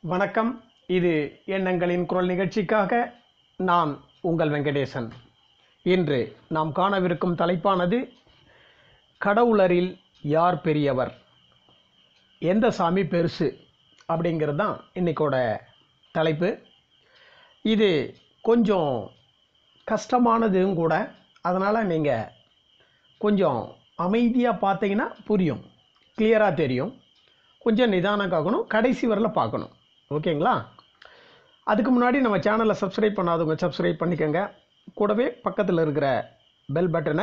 வணக்கம் இது எண்ணங்களின் குரல் நிகழ்ச்சிக்காக நான் உங்கள் வெங்கடேசன் இன்று நாம் காணவிருக்கும் தலைப்பானது கடவுளரில் யார் பெரியவர் எந்த சாமி பெருசு அப்படிங்கிறது தான் இன்றைக்கோட தலைப்பு இது கொஞ்சம் கஷ்டமானதும் கூட அதனால் நீங்கள் கொஞ்சம் அமைதியாக பார்த்தீங்கன்னா புரியும் கிளியராக தெரியும் கொஞ்சம் நிதானம் காக்கணும் கடைசி வரல பார்க்கணும் ஓகேங்களா அதுக்கு முன்னாடி நம்ம சேனலை சப்ஸ்கிரைப் பண்ணாதவங்க சப்ஸ்கிரைப் பண்ணிக்கோங்க கூடவே பக்கத்தில் இருக்கிற பெல் பட்டனை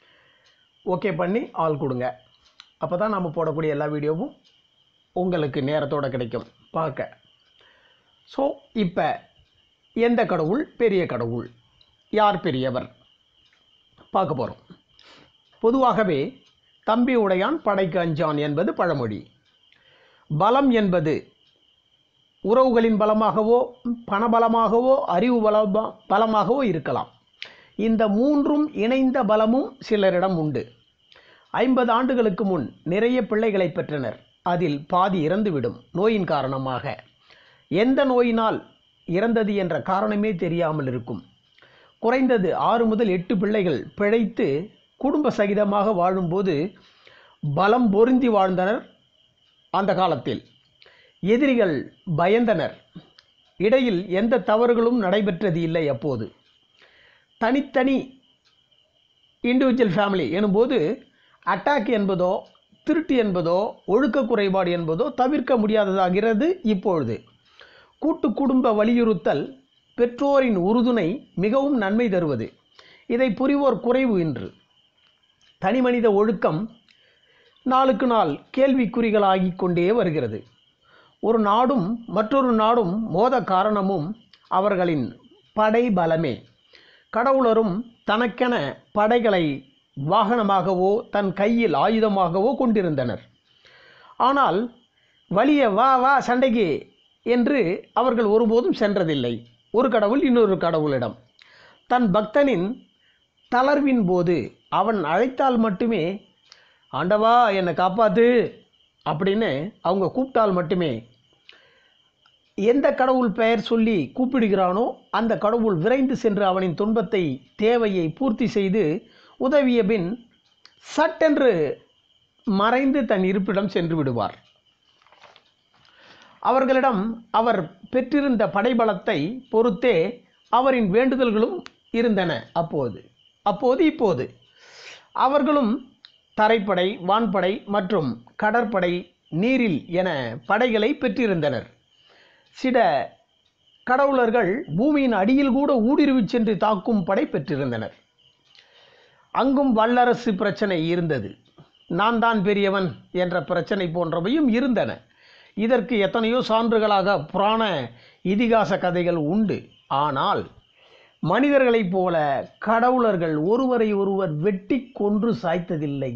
ஓகே பண்ணி ஆள் கொடுங்க அப்போ தான் நம்ம போடக்கூடிய எல்லா வீடியோவும் உங்களுக்கு நேரத்தோடு கிடைக்கும் பார்க்க ஸோ இப்போ எந்த கடவுள் பெரிய கடவுள் யார் பெரியவர் பார்க்க போகிறோம் பொதுவாகவே தம்பி உடையான் படைக்கு அஞ்சான் என்பது பழமொழி பலம் என்பது உறவுகளின் பலமாகவோ பணபலமாகவோ அறிவு பலமா பலமாகவோ இருக்கலாம் இந்த மூன்றும் இணைந்த பலமும் சிலரிடம் உண்டு ஐம்பது ஆண்டுகளுக்கு முன் நிறைய பிள்ளைகளை பெற்றனர் அதில் பாதி இறந்துவிடும் நோயின் காரணமாக எந்த நோயினால் இறந்தது என்ற காரணமே தெரியாமல் இருக்கும் குறைந்தது ஆறு முதல் எட்டு பிள்ளைகள் பிழைத்து குடும்ப சகிதமாக வாழும்போது பலம் பொருந்தி வாழ்ந்தனர் அந்த காலத்தில் எதிரிகள் பயந்தனர் இடையில் எந்த தவறுகளும் நடைபெற்றது இல்லை அப்போது தனித்தனி இண்டிவிஜுவல் ஃபேமிலி எனும்போது அட்டாக் என்பதோ திருட்டு என்பதோ ஒழுக்க குறைபாடு என்பதோ தவிர்க்க முடியாததாகிறது இப்பொழுது கூட்டு குடும்ப வலியுறுத்தல் பெற்றோரின் உறுதுணை மிகவும் நன்மை தருவது இதை புரிவோர் குறைவு இன்று தனிமனித ஒழுக்கம் நாளுக்கு நாள் கேள்விக்குறிகளாகிக் கொண்டே வருகிறது ஒரு நாடும் மற்றொரு நாடும் மோத காரணமும் அவர்களின் படை பலமே கடவுளரும் தனக்கென படைகளை வாகனமாகவோ தன் கையில் ஆயுதமாகவோ கொண்டிருந்தனர் ஆனால் வலிய வா வா சண்டைக்கு என்று அவர்கள் ஒருபோதும் சென்றதில்லை ஒரு கடவுள் இன்னொரு கடவுளிடம் தன் பக்தனின் தளர்வின் போது அவன் அழைத்தால் மட்டுமே ஆண்டவா என்னை காப்பாத்து அப்படின்னு அவங்க கூப்பிட்டால் மட்டுமே எந்த கடவுள் பெயர் சொல்லி கூப்பிடுகிறானோ அந்த கடவுள் விரைந்து சென்று அவனின் துன்பத்தை தேவையை பூர்த்தி செய்து உதவிய பின் சட்டென்று மறைந்து தன் இருப்பிடம் சென்று விடுவார் அவர்களிடம் அவர் பெற்றிருந்த படைபலத்தை பொறுத்தே அவரின் வேண்டுதல்களும் இருந்தன அப்போது அப்போது இப்போது அவர்களும் தரைப்படை வான்படை மற்றும் கடற்படை நீரில் என படைகளை பெற்றிருந்தனர் சில கடவுளர்கள் பூமியின் அடியில் கூட ஊடுருவி சென்று தாக்கும் படை பெற்றிருந்தனர் அங்கும் வல்லரசு பிரச்சனை இருந்தது நான் தான் பெரியவன் என்ற பிரச்சனை போன்றவையும் இருந்தன இதற்கு எத்தனையோ சான்றுகளாக புராண இதிகாச கதைகள் உண்டு ஆனால் மனிதர்களைப் போல கடவுளர்கள் ஒருவரை ஒருவர் வெட்டி கொன்று சாய்த்ததில்லை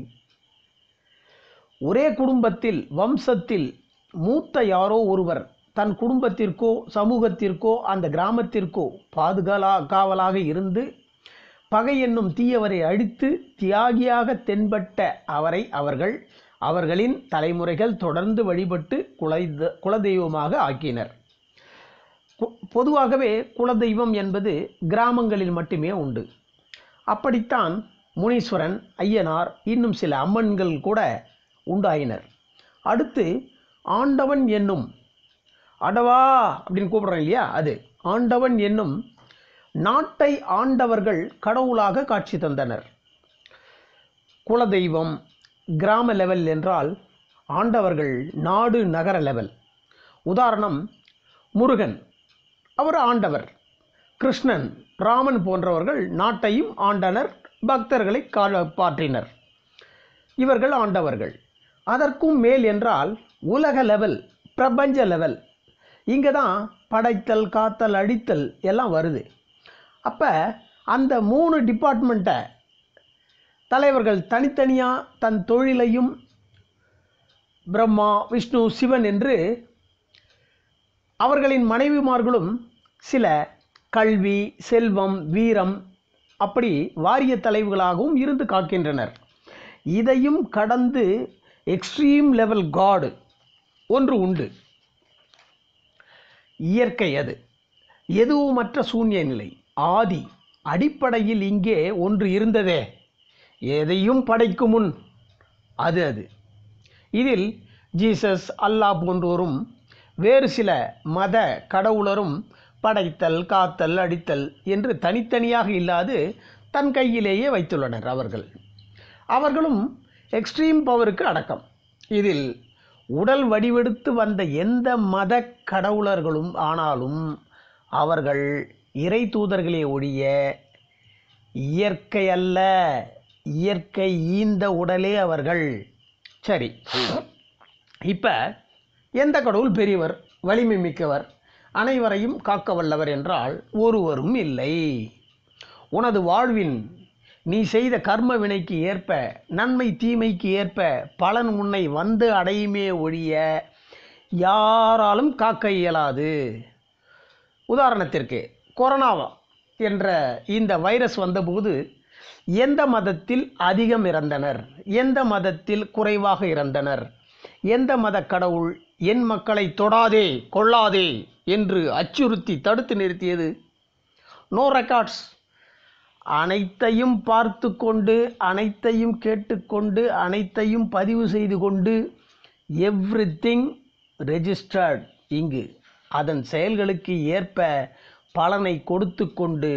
ஒரே குடும்பத்தில் வம்சத்தில் மூத்த யாரோ ஒருவர் தன் குடும்பத்திற்கோ சமூகத்திற்கோ அந்த கிராமத்திற்கோ பாதுகாலா காவலாக இருந்து பகை என்னும் தீயவரை அழித்து தியாகியாக தென்பட்ட அவரை அவர்கள் அவர்களின் தலைமுறைகள் தொடர்ந்து வழிபட்டு குலை குலதெய்வமாக ஆக்கினர் பொதுவாகவே குலதெய்வம் என்பது கிராமங்களில் மட்டுமே உண்டு அப்படித்தான் முனீஸ்வரன் ஐயனார் இன்னும் சில அம்மன்கள் கூட உண்டாயினர் அடுத்து ஆண்டவன் என்னும் அடவா அப்படின்னு கூப்பிடுறோம் இல்லையா அது ஆண்டவன் என்னும் நாட்டை ஆண்டவர்கள் கடவுளாக காட்சி தந்தனர் குலதெய்வம் கிராம லெவல் என்றால் ஆண்டவர்கள் நாடு நகர லெவல் உதாரணம் முருகன் அவர் ஆண்டவர் கிருஷ்ணன் ராமன் போன்றவர்கள் நாட்டையும் ஆண்டனர் பக்தர்களை காப்பாற்றினர் இவர்கள் ஆண்டவர்கள் அதற்கும் மேல் என்றால் உலக லெவல் பிரபஞ்ச லெவல் இங்கே தான் படைத்தல் காத்தல் அழித்தல் எல்லாம் வருது அப்போ அந்த மூணு டிபார்ட்மெண்ட்டை தலைவர்கள் தனித்தனியாக தன் தொழிலையும் பிரம்மா விஷ்ணு சிவன் என்று அவர்களின் மனைவிமார்களும் சில கல்வி செல்வம் வீரம் அப்படி வாரிய தலைவர்களாகவும் இருந்து காக்கின்றனர் இதையும் கடந்து எக்ஸ்ட்ரீம் லெவல் காடு ஒன்று உண்டு இயற்கை அது எதுவுமற்ற சூன்ய நிலை ஆதி அடிப்படையில் இங்கே ஒன்று இருந்ததே எதையும் படைக்கும் முன் அது அது இதில் ஜீசஸ் அல்லாஹ் போன்றோரும் வேறு சில மத கடவுளரும் படைத்தல் காத்தல் அடித்தல் என்று தனித்தனியாக இல்லாது தன் கையிலேயே வைத்துள்ளனர் அவர்கள் அவர்களும் எக்ஸ்ட்ரீம் பவருக்கு அடக்கம் இதில் உடல் வடிவெடுத்து வந்த எந்த மத கடவுளர்களும் ஆனாலும் அவர்கள் இறை தூதர்களே ஒழிய இயற்கை அல்ல இயற்கை ஈந்த உடலே அவர்கள் சரி இப்போ எந்த கடவுள் பெரியவர் வலிமை மிக்கவர் அனைவரையும் காக்க வல்லவர் என்றால் ஒருவரும் இல்லை உனது வாழ்வின் நீ செய்த கர்ம வினைக்கு ஏற்ப நன்மை தீமைக்கு ஏற்ப பலன் உன்னை வந்து அடையுமே ஒழிய யாராலும் காக்க இயலாது உதாரணத்திற்கு கொரோனாவா என்ற இந்த வைரஸ் வந்தபோது எந்த மதத்தில் அதிகம் இறந்தனர் எந்த மதத்தில் குறைவாக இறந்தனர் எந்த மத கடவுள் என் மக்களை தொடாதே கொள்ளாதே என்று அச்சுறுத்தி தடுத்து நிறுத்தியது நோ ரெக்கார்ட்ஸ் அனைத்தையும் பார்த்து கொண்டு அனைத்தையும் கேட்டுக்கொண்டு அனைத்தையும் பதிவு செய்து கொண்டு எவ்ரி திங் ரெஜிஸ்டர்ட் இங்கு அதன் செயல்களுக்கு ஏற்ப பலனை கொடுத்து கொண்டு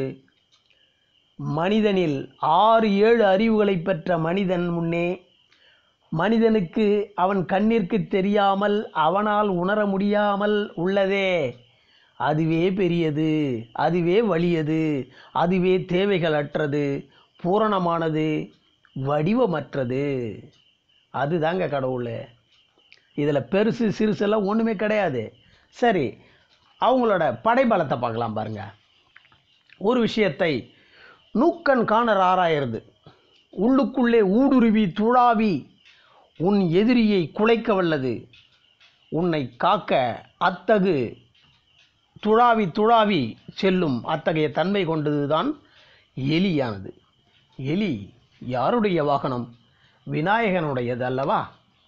மனிதனில் ஆறு ஏழு அறிவுகளை பெற்ற மனிதன் முன்னே மனிதனுக்கு அவன் கண்ணிற்கு தெரியாமல் அவனால் உணர முடியாமல் உள்ளதே அதுவே பெரியது அதுவே வலியது அதுவே தேவைகளற்றது பூரணமானது வடிவமற்றது அதுதாங்க கடவுள் இதில் பெருசு சிறுசெல்லாம் ஒன்றுமே கிடையாது சரி அவங்களோட படைபலத்தை பார்க்கலாம் பாருங்க ஒரு விஷயத்தை நூக்கன் காணர் ஆராயிறது உள்ளுக்குள்ளே ஊடுருவி துழாவி உன் எதிரியை குலைக்க வல்லது உன்னை காக்க அத்தகு துழாவி துழாவி செல்லும் அத்தகைய தன்மை கொண்டதுதான் எலியானது எலி யாருடைய வாகனம் விநாயகனுடையது அல்லவா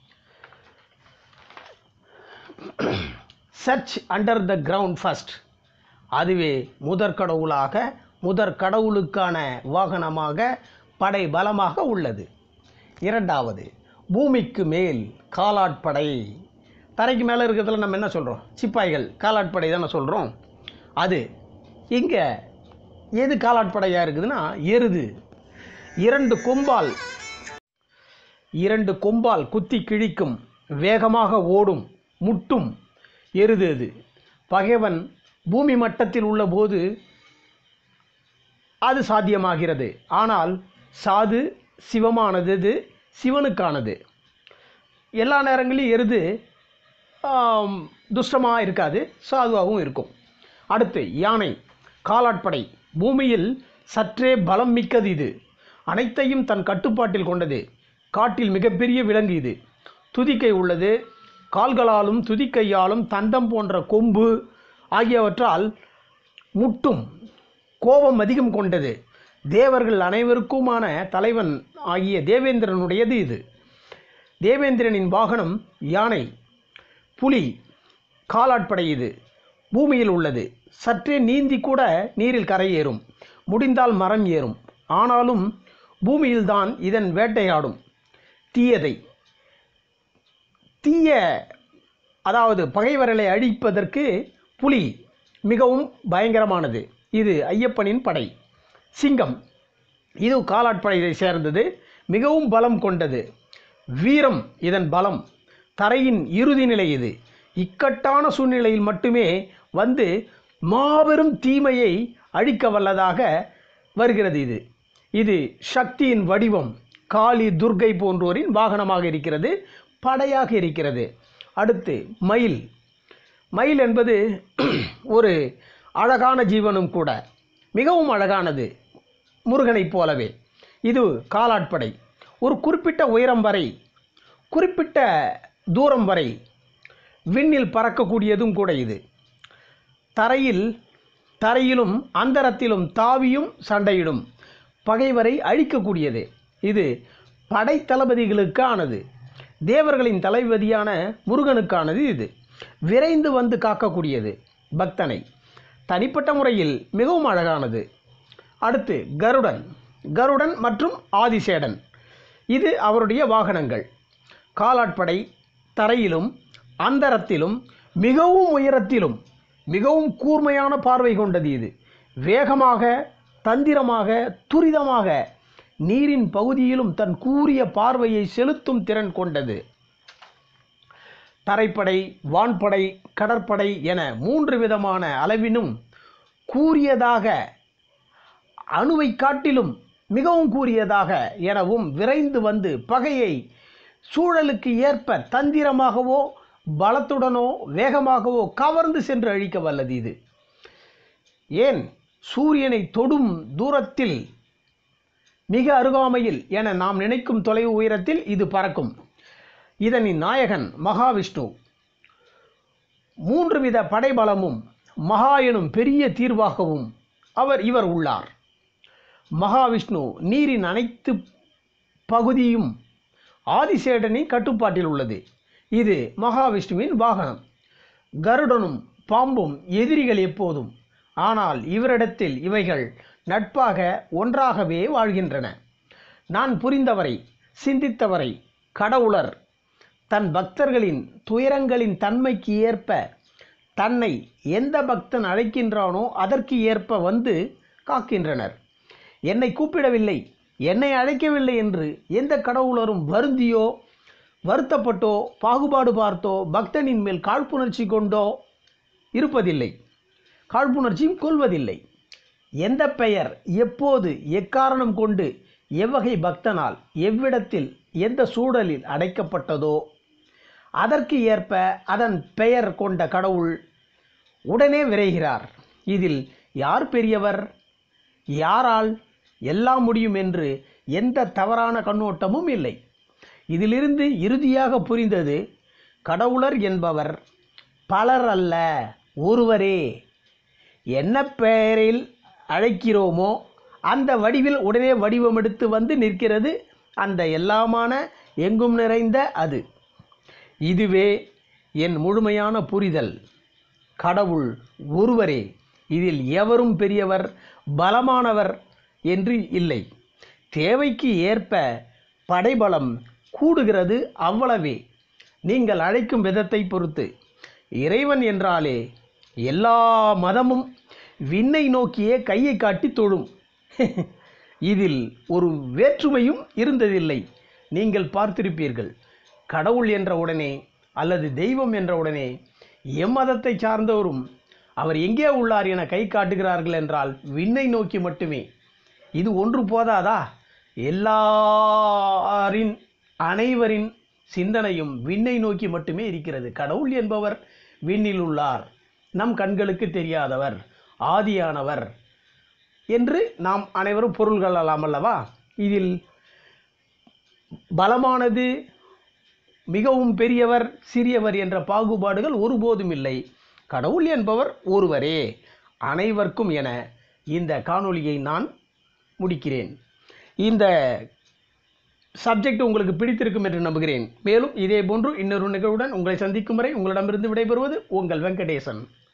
search under the ground first அதுவே முதற் கடவுளாக முதற் கடவுளுக்கான வாகனமாக படை பலமாக உள்ளது இரண்டாவது பூமிக்கு மேல் காலாட்படை தரைக்கு மேலே இருக்கிறதுல நம்ம என்ன சொல்கிறோம் சிப்பாய்கள் காலாட்படை தானே சொல்கிறோம் அது இங்கே எது காலாட்படையாக இருக்குதுன்னா எருது இரண்டு கொம்பால் இரண்டு கொம்பால் குத்தி கிழிக்கும் வேகமாக ஓடும் முட்டும் எருது அது பகைவன் பூமி மட்டத்தில் உள்ள போது அது சாத்தியமாகிறது ஆனால் சாது சிவமானது இது சிவனுக்கானது எல்லா நேரங்களிலும் எருது துஷ்டமாக இருக்காது சாதுவாகவும் இருக்கும் அடுத்து யானை காலாட்படை பூமியில் சற்றே பலம் மிக்கது இது அனைத்தையும் தன் கட்டுப்பாட்டில் கொண்டது காட்டில் மிகப்பெரிய விலங்கு இது துதிக்கை உள்ளது கால்களாலும் துதிக்கையாலும் தந்தம் போன்ற கொம்பு ஆகியவற்றால் முட்டும் கோபம் அதிகம் கொண்டது தேவர்கள் அனைவருக்குமான தலைவன் ஆகிய தேவேந்திரனுடையது இது தேவேந்திரனின் வாகனம் யானை புலி காலாட்படை இது பூமியில் உள்ளது சற்றே நீந்தி கூட நீரில் கரையேறும் முடிந்தால் மரம் ஏறும் ஆனாலும் பூமியில்தான் இதன் வேட்டையாடும் தீயதை தீய அதாவது பகைவர்களை அழிப்பதற்கு புலி மிகவும் பயங்கரமானது இது ஐயப்பனின் படை சிங்கம் இது காலாட்படையை சேர்ந்தது மிகவும் பலம் கொண்டது வீரம் இதன் பலம் தரையின் இறுதி நிலை இது இக்கட்டான சூழ்நிலையில் மட்டுமே வந்து மாபெரும் தீமையை அழிக்க வல்லதாக வருகிறது இது இது சக்தியின் வடிவம் காளி துர்கை போன்றோரின் வாகனமாக இருக்கிறது படையாக இருக்கிறது அடுத்து மயில் மயில் என்பது ஒரு அழகான ஜீவனும் கூட மிகவும் அழகானது முருகனைப் போலவே இது காலாட்படை ஒரு குறிப்பிட்ட உயரம் வரை குறிப்பிட்ட தூரம் வரை விண்ணில் பறக்கக்கூடியதும் கூட இது தரையில் தரையிலும் அந்தரத்திலும் தாவியும் சண்டையிடும் பகைவரை அழிக்கக்கூடியது இது படை தளபதிகளுக்கானது தேவர்களின் தளபதியான முருகனுக்கானது இது விரைந்து வந்து காக்கக்கூடியது பக்தனை தனிப்பட்ட முறையில் மிகவும் அழகானது அடுத்து கருடன் கருடன் மற்றும் ஆதிசேடன் இது அவருடைய வாகனங்கள் காலாட்படை தரையிலும் அந்தரத்திலும் மிகவும் உயரத்திலும் மிகவும் கூர்மையான பார்வை கொண்டது இது வேகமாக தந்திரமாக துரிதமாக நீரின் பகுதியிலும் தன் கூரிய பார்வையை செலுத்தும் திறன் கொண்டது தரைப்படை வான்படை கடற்படை என மூன்று விதமான அளவினும் கூரியதாக அணுவை காட்டிலும் மிகவும் கூரியதாக எனவும் விரைந்து வந்து பகையை சூழலுக்கு ஏற்ப தந்திரமாகவோ பலத்துடனோ வேகமாகவோ கவர்ந்து சென்று அழிக்க வல்லது இது ஏன் சூரியனை தொடும் தூரத்தில் மிக அருகாமையில் என நாம் நினைக்கும் தொலைவு உயரத்தில் இது பறக்கும் இதனின் நாயகன் மகாவிஷ்ணு மூன்று வித படைபலமும் மகா எனும் பெரிய தீர்வாகவும் அவர் இவர் உள்ளார் மகாவிஷ்ணு நீரின் அனைத்து பகுதியும் ஆதிசேடனின் கட்டுப்பாட்டில் உள்ளது இது மகாவிஷ்ணுவின் வாகனம் கருடனும் பாம்பும் எதிரிகள் எப்போதும் ஆனால் இவரிடத்தில் இவைகள் நட்பாக ஒன்றாகவே வாழ்கின்றன நான் புரிந்தவரை சிந்தித்தவரை கடவுளர் தன் பக்தர்களின் துயரங்களின் தன்மைக்கு ஏற்ப தன்னை எந்த பக்தன் அழைக்கின்றானோ அதற்கு ஏற்ப வந்து காக்கின்றனர் என்னை கூப்பிடவில்லை என்னை அழைக்கவில்லை என்று எந்த கடவுளரும் வருந்தியோ வருத்தப்பட்டோ பாகுபாடு பார்த்தோ பக்தனின் மேல் காழ்ப்புணர்ச்சி கொண்டோ இருப்பதில்லை காழ்ப்புணர்ச்சியும் கொள்வதில்லை எந்த பெயர் எப்போது எக்காரணம் கொண்டு எவ்வகை பக்தனால் எவ்விடத்தில் எந்த சூழலில் அடைக்கப்பட்டதோ அதற்கு ஏற்ப அதன் பெயர் கொண்ட கடவுள் உடனே விரைகிறார் இதில் யார் பெரியவர் யாரால் எல்லாம் முடியும் என்று எந்த தவறான கண்ணோட்டமும் இல்லை இதிலிருந்து இறுதியாக புரிந்தது கடவுளர் என்பவர் பலர் அல்ல ஒருவரே என்ன பெயரில் அழைக்கிறோமோ அந்த வடிவில் உடனே வடிவமெடுத்து வந்து நிற்கிறது அந்த எல்லாமான எங்கும் நிறைந்த அது இதுவே என் முழுமையான புரிதல் கடவுள் ஒருவரே இதில் எவரும் பெரியவர் பலமானவர் என்று இல்லை தேவைக்கு ஏற்ப படைபலம் கூடுகிறது அவ்வளவே நீங்கள் அழைக்கும் விதத்தை பொறுத்து இறைவன் என்றாலே எல்லா மதமும் விண்ணை நோக்கியே கையை காட்டி தொழும் இதில் ஒரு வேற்றுமையும் இருந்ததில்லை நீங்கள் பார்த்திருப்பீர்கள் கடவுள் என்ற உடனே அல்லது தெய்வம் என்ற உடனே எம்மதத்தை சார்ந்தவரும் அவர் எங்கே உள்ளார் என கை காட்டுகிறார்கள் என்றால் விண்ணை நோக்கி மட்டுமே இது ஒன்று போதாதா எல்லாரின் அனைவரின் சிந்தனையும் விண்ணை நோக்கி மட்டுமே இருக்கிறது கடவுள் என்பவர் விண்ணில் உள்ளார் நம் கண்களுக்கு தெரியாதவர் ஆதியானவர் என்று நாம் அனைவரும் பொருள் கொள்ளலாம் அல்லவா இதில் பலமானது மிகவும் பெரியவர் சிறியவர் என்ற பாகுபாடுகள் ஒருபோதும் இல்லை கடவுள் என்பவர் ஒருவரே அனைவருக்கும் என இந்த காணொளியை நான் முடிக்கிறேன் இந்த சப்ஜெக்ட் உங்களுக்கு பிடித்திருக்கும் என்று நம்புகிறேன் மேலும் இதே போன்று இன்னொரு நிகழ்வுடன் உங்களை சந்திக்கும் வரை உங்களிடமிருந்து விடைபெறுவது உங்கள் வெங்கடேசன்